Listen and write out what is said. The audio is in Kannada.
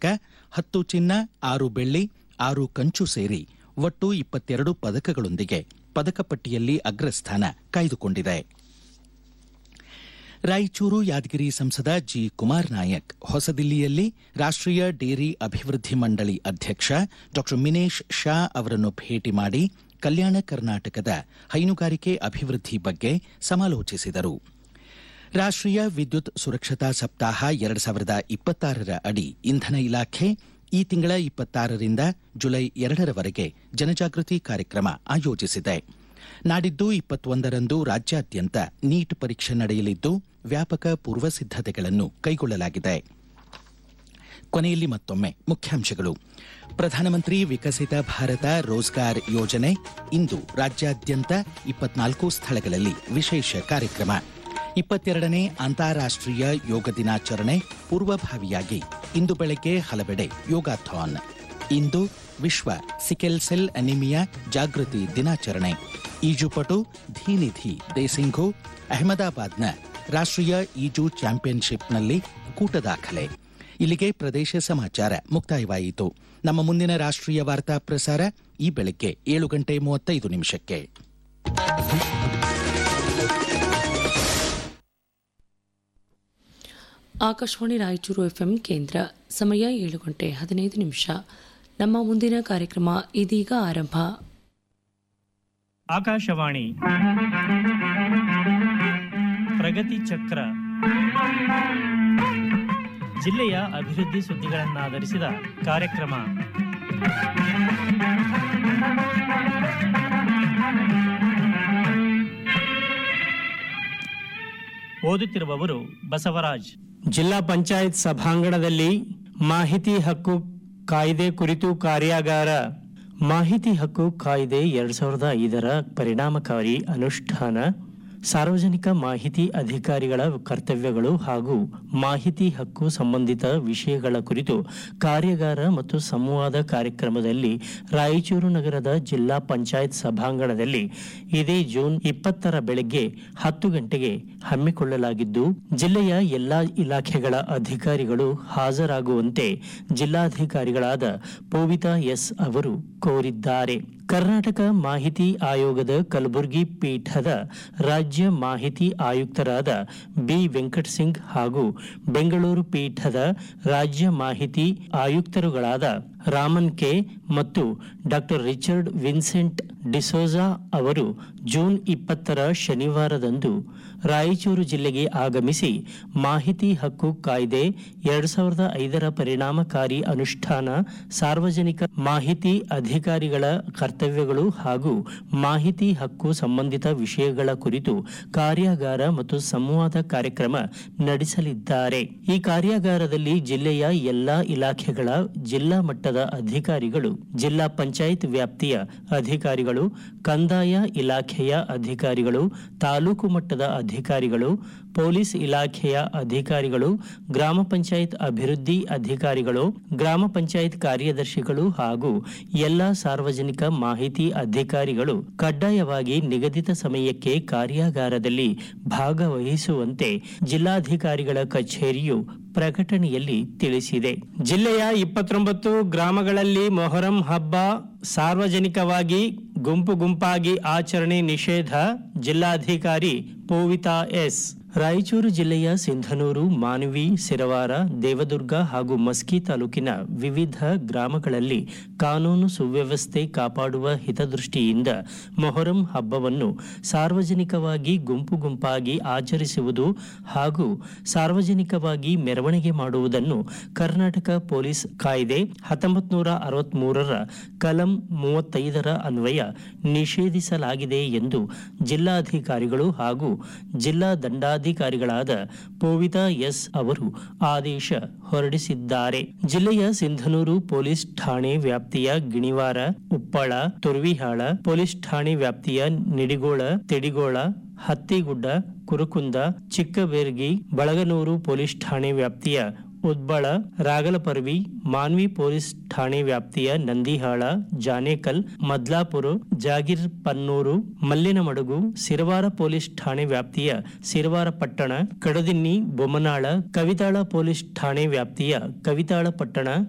ಪದಕ ಹತ್ತು ಚಿನ್ನ ಆರು ಬೆಳ್ಳಿ ಆರು ಕಂಚು ಸೇರಿ ಒಟ್ಟು ಇಪ್ಪತ್ತೆರಡು ಪದಕಗಳೊಂದಿಗೆ ಪದಕ ಪಟ್ಟಿಯಲ್ಲಿ ಅಗ್ರಸ್ಥಾನ ಕಾಯ್ದುಕೊಂಡಿದೆ ರಾಯಚೂರು ಯಾದಗಿರಿ ಸಂಸದ ಜಿ ಕುಮಾರ್ ನಾಯಕ್ ಹೊಸದಿಲ್ಲಿಯಲ್ಲಿ ರಾಷ್ಟ್ರೀಯ ಡೇರಿ ಅಭಿವೃದ್ಧಿ ಮಂಡಳಿ ಅಧ್ಯಕ್ಷ ಡಾ ಮಿನೇಶ್ ಶಾ ಅವರನ್ನು ಭೇಟಿ ಮಾಡಿ ಕಲ್ಯಾಣ ಕರ್ನಾಟಕದ ಹೈನುಗಾರಿಕೆ ಅಭಿವೃದ್ಧಿ ಬಗ್ಗೆ ಸಮಾಲೋಚಿಸಿದರು ರಾಷ್ಟ್ರೀಯ ವಿದ್ಯುತ್ ಸುರಕ್ಷತಾ ಸಪ್ತಾಹ ಎರಡು ಸಾವಿರದ ಇಪ್ಪತ್ತಾರರ ಅಡಿ ಇಂಧನ ಇಲಾಖೆ ಈ ತಿಂಗಳ ಇಪ್ಪತ್ತಾರರಿಂದ ಜುಲೈ ಎರಡರವರೆಗೆ ಜನಜಾಗೃತಿ ಕಾರ್ಯಕ್ರಮ ಆಯೋಜಿಸಿದೆ ನಾಡಿದ್ದು ಇಪ್ಪತ್ತೊಂದರಂದು ರಾಜ್ಯಾದ್ಯಂತ ನೀಟ್ ಪರೀಕ್ಷೆ ನಡೆಯಲಿದ್ದು ವ್ಯಾಪಕ ಪೂರ್ವ ಸಿದ್ಧತೆಗಳನ್ನು ಕೈಗೊಳ್ಳಲಾಗಿದೆ ಕೊನೆಯಲ್ಲಿ ಮತ್ತೊಮ್ಮೆ ಮುಖ್ಯಾಂಶಗಳು ಪ್ರಧಾನಮಂತ್ರಿ ವಿಕಸಿತ ಭಾರತ ರೋಜ್ಗಾರ್ ಯೋಜನೆ ಇಂದು ರಾಜ್ಯಾದ್ಯಂತ ಇಪ್ಪತ್ನಾಲ್ಕು ಸ್ಥಳಗಳಲ್ಲಿ ವಿಶೇಷ ಕಾರ್ಯಕ್ರಮ ಇಪ್ಪತ್ತೆರಡನೇ ಅಂತಾರಾಷ್ಟ್ರೀಯ ಯೋಗ ದಿನಾಚರಣೆ ಪೂರ್ವಭಾವಿಯಾಗಿ ಇಂದು ಬೆಳಗ್ಗೆ ಹಲವೆಡೆ ಯೋಗಾಥಾನ್ ಇಂದು ವಿಶ್ವ ಸಿಕೆಲ್ ಸೆಲ್ ಅನಿಮಿಯಾ ಜಾಗೃತಿ ದಿನಾಚರಣೆ ಈಜುಪಟು ಧೀನಿಧಿ ದೇಸಿಂಘು ಅಹಮದಾಬಾದ್ನ ರಾಷ್ಟ್ರೀಯ ಈಜು ಚಾಂಪಿಯನ್ಶಿಪ್ನಲ್ಲಿ ಕೂಟ ದಾಖಲೆ ಇಲ್ಲಿಗೆ ಪ್ರದೇಶ ಸಮಾಚಾರ ಮುಕ್ತಾಯವಾಯಿತು ನಮ್ಮ ಮುಂದಿನ ರಾಷ್ಟ್ರೀಯ ವಾರ್ತಾ ಪ್ರಸಾರ ಈ ಬೆಳಗ್ಗೆ ಏಳು ಗಂಟೆ ಮೂವತ್ತೈದು ನಿಮಿಷಕ್ಕೆ ಆಕಾಶವಾಣಿ ರಾಯಚೂರು ಎಫ್ಎಂ ಕೇಂದ್ರ ಸಮಯ ಏಳು ಗಂಟೆ ಹದಿನೈದು ನಿಮಿಷ ನಮ್ಮ ಮುಂದಿನ ಕಾರ್ಯಕ್ರಮ ಇದೀಗ ಆರಂಭ ಆಕಾಶವಾಣಿ ಪ್ರಗತಿ ಚಕ್ರ ಜಿಲ್ಲೆಯ ಅಭಿವೃದ್ಧಿ ಸುದ್ದಿಗಳನ್ನಾಧರಿಸಿದ ಕಾರ್ಯಕ್ರಮ ಓದುತ್ತಿರುವವರು ಬಸವರಾಜ್ ಜಿಲ್ಲಾ ಪಂಚಾಯತ್ ಸಭಾಂಗಣದಲ್ಲಿ ಮಾಹಿತಿ ಹಕ್ಕು ಕಾಯ್ದೆ ಕುರಿತು ಕಾರ್ಯಾಗಾರ ಮಾಹಿತಿ ಹಕ್ಕು ಕಾಯ್ದೆ ಎರಡ್ ಸಾವಿರದ ಐದರ ಪರಿಣಾಮಕಾರಿ ಅನುಷ್ಠಾನ ಸಾರ್ವಜನಿಕ ಮಾಹಿತಿ ಅಧಿಕಾರಿಗಳ ಕರ್ತವ್ಯಗಳು ಹಾಗೂ ಮಾಹಿತಿ ಹಕ್ಕು ಸಂಬಂಧಿತ ವಿಷಯಗಳ ಕುರಿತು ಕಾರ್ಯಾಗಾರ ಮತ್ತು ಸಂವಾದ ಕಾರ್ಯಕ್ರಮದಲ್ಲಿ ರಾಯಚೂರು ನಗರದ ಜಿಲ್ಲಾ ಪಂಚಾಯತ್ ಸಭಾಂಗಣದಲ್ಲಿ ಇದೇ ಜೂನ್ ಇಪ್ಪತ್ತರ ಬೆಳಗ್ಗೆ ಹತ್ತು ಗಂಟೆಗೆ ಹಮ್ಮಿಕೊಳ್ಳಲಾಗಿದ್ದು ಜಿಲ್ಲೆಯ ಎಲ್ಲಾ ಇಲಾಖೆಗಳ ಅಧಿಕಾರಿಗಳು ಹಾಜರಾಗುವಂತೆ ಜಿಲ್ಲಾಧಿಕಾರಿಗಳಾದ ಪೂವಿತಾ ಎಸ್ ಅವರು ಕೋರಿದ್ದಾರೆ ಕರ್ನಾಟಕ ಮಾಹಿತಿ ಆಯೋಗದ ಕಲಬುರಗಿ ಪೀಠದ ರಾಜ್ಯ ಮಾಹಿತಿ ಆಯುಕ್ತರಾದ ಬಿ ವೆಂಕಟ್ ಸಿಂಗ್ ಹಾಗೂ ಬೆಂಗಳೂರು ಪೀಠದ ರಾಜ್ಯ ಮಾಹಿತಿ ಆಯುಕ್ತರುಗಳಾದ ರಾಮನ್ ಕೆ ಮತ್ತು ಡಾಕ್ಟರ್ ರಿಚರ್ಡ್ ವಿನ್ಸೆಂಟ್ ಡಿಸೋಜಾ ಅವರು ಜೂನ್ ಇಪ್ಪತ್ತರ ಶನಿವಾರದಂದು ರಾಯಚೂರು ಜಿಲ್ಲೆಗೆ ಆಗಮಿಸಿ ಮಾಹಿತಿ ಹಕ್ಕು ಕಾಯ್ದೆ ಎರಡ್ ಸಾವಿರದ ಐದರ ಪರಿಣಾಮಕಾರಿ ಅನುಷ್ಠಾನ ಸಾರ್ವಜನಿಕ ಮಾಹಿತಿ ಅಧಿಕಾರಿಗಳ ಕರ್ತವ್ಯಗಳು ಹಾಗೂ ಮಾಹಿತಿ ಹಕ್ಕು ಸಂಬಂಧಿತ ವಿಷಯಗಳ ಕುರಿತು ಕಾರ್ಯಾಗಾರ ಮತ್ತು ಸಂವಾದ ಕಾರ್ಯಕ್ರಮ ನಡೆಸಲಿದ್ದಾರೆ ಈ ಕಾರ್ಯಾಗಾರದಲ್ಲಿ ಜಿಲ್ಲೆಯ ಎಲ್ಲಾ ಇಲಾಖೆಗಳ ಜಿಲ್ಲಾ ಮಟ್ಟದ ಅಧಿಕಾರಿಗಳು ಜಿಲ್ಲಾ ಪಂಚಾಯತ್ ವ್ಯಾಪ್ತಿಯ ಅಧಿಕಾರಿಗಳು ಕಂದಾಯ ಇಲಾಖೆಯ ಅಧಿಕಾರಿಗಳು ತಾಲೂಕು ಮಟ್ಟದ ಅಧಿಕಾರಿಗಳು ಪೊಲೀಸ್ ಇಲಾಖೆಯ ಅಧಿಕಾರಿಗಳು ಗ್ರಾಮ ಪಂಚಾಯತ್ ಅಭಿವೃದ್ಧಿ ಅಧಿಕಾರಿಗಳು ಗ್ರಾಮ ಪಂಚಾಯತ್ ಕಾರ್ಯದರ್ಶಿಗಳು ಹಾಗೂ ಎಲ್ಲ ಸಾರ್ವಜನಿಕ ಮಾಹಿತಿ ಅಧಿಕಾರಿಗಳು ಕಡ್ಡಾಯವಾಗಿ ನಿಗದಿತ ಸಮಯಕ್ಕೆ ಕಾರ್ಯಾಗಾರದಲ್ಲಿ ಭಾಗವಹಿಸುವಂತೆ ಜಿಲ್ಲಾಧಿಕಾರಿಗಳ ಕಚೇರಿಯು ಪ್ರಕಟಣೆಯಲ್ಲಿ ತಿಳಿಸಿದೆ ಜಿಲ್ಲೆಯ ಇಪ್ಪತ್ತೊಂಬತ್ತು ಗ್ರಾಮಗಳಲ್ಲಿ ಮೊಹರಂ ಹಬ್ಬ ಸಾರ್ವಜನಿಕವಾಗಿ ಗುಂಪು ಗುಂಪಾಗಿ ಆಚರಣೆ ನಿಷೇಧ ಜಿಲ್ಲಾಧಿಕಾರಿ ಪೂವಿತಾ ಎಸ್ ರಾಯಚೂರು ಜಿಲ್ಲೆಯ ಸಿಂಧನೂರು ಮಾನವಿ ಸಿರವಾರ ದೇವದುರ್ಗ ಹಾಗೂ ಮಸ್ಕಿ ತಾಲೂಕಿನ ವಿವಿಧ ಗ್ರಾಮಗಳಲ್ಲಿ ಕಾನೂನು ಸುವ್ಯವಸ್ಥೆ ಕಾಪಾಡುವ ಹಿತದೃಷ್ಟಿಯಿಂದ ಮೊಹರಂ ಹಬ್ಬವನ್ನು ಸಾರ್ವಜನಿಕವಾಗಿ ಗುಂಪು ಗುಂಪಾಗಿ ಆಚರಿಸುವುದು ಹಾಗೂ ಸಾರ್ವಜನಿಕವಾಗಿ ಮೆರವಣಿಗೆ ಮಾಡುವುದನ್ನು ಕರ್ನಾಟಕ ಪೊಲೀಸ್ ಕಾಯ್ದೆ ಹತ್ತೊಂಬತ್ತು ನೂರ ಅರವತ್ಮೂರರ ಕಲಂ ಮೂವತ್ತೈದರ ಅನ್ವಯ ನಿಷೇಧಿಸಲಾಗಿದೆ ಎಂದು ಜಿಲ್ಲಾಧಿಕಾರಿಗಳು ಹಾಗೂ ಜಿಲ್ಲಾ ದಂಡಾಧಿಕಾರಿಗಳಾದ ಪೂವಿತಾ ಎಸ್ ಅವರು ಆದೇಶ ಹೊರಡಿಸಿದ್ದಾರೆ ಜಿಲ್ಲೆಯ ಸಿಂಧನೂರು ಪೊಲೀಸ್ ಠಾಣೆ ವ್ಯಾಪ್ತಿಯ ಗಿಣಿವಾರ ಉಪ್ಪಳ ತುರ್ವಿಹಾಳ ಪೊಲೀಸ್ ಠಾಣೆ ವ್ಯಾಪ್ತಿಯ ನಿಡಿಗೋಳ ತಿಡಿಗೋಳ ಹತ್ತಿಗುಡ್ಡ ಕುರುಕುಂದ ಚಿಕ್ಕಬೇರ್ಗಿ ಬಳಗನೂರು ಪೊಲೀಸ್ ಠಾಣೆ ವ್ಯಾಪ್ತಿಯ ಉದ್ಬಳ ರಾಗಲಪರ್ವಿ ಮಾನ್ವಿ ಪೊಲೀಸ್ ಠಾಣೆ ವ್ಯಾಪ್ತಿಯ ನಂದಿಹಾಳ ಜಾನೇಕಲ್ ಮದ್ಲಾಪುರ ಜಾಗಿರ್ ಪನ್ನೂರು ಮಲ್ಲಿನಮಡುಗು ಸಿರವಾರ ಪೊಲೀಸ್ ಠಾಣೆ ವ್ಯಾಪ್ತಿಯ ಸಿರವಾರ ಪಟ್ಟಣ ಕಡದಿನ್ನಿ ಬೊಮ್ಮನಾಳ ಕವಿತಾಳ ಪೊಲೀಸ್ ಠಾಣೆ ವ್ಯಾಪ್ತಿಯ ಕವಿತಾಳ ಪಟ್ಟಣ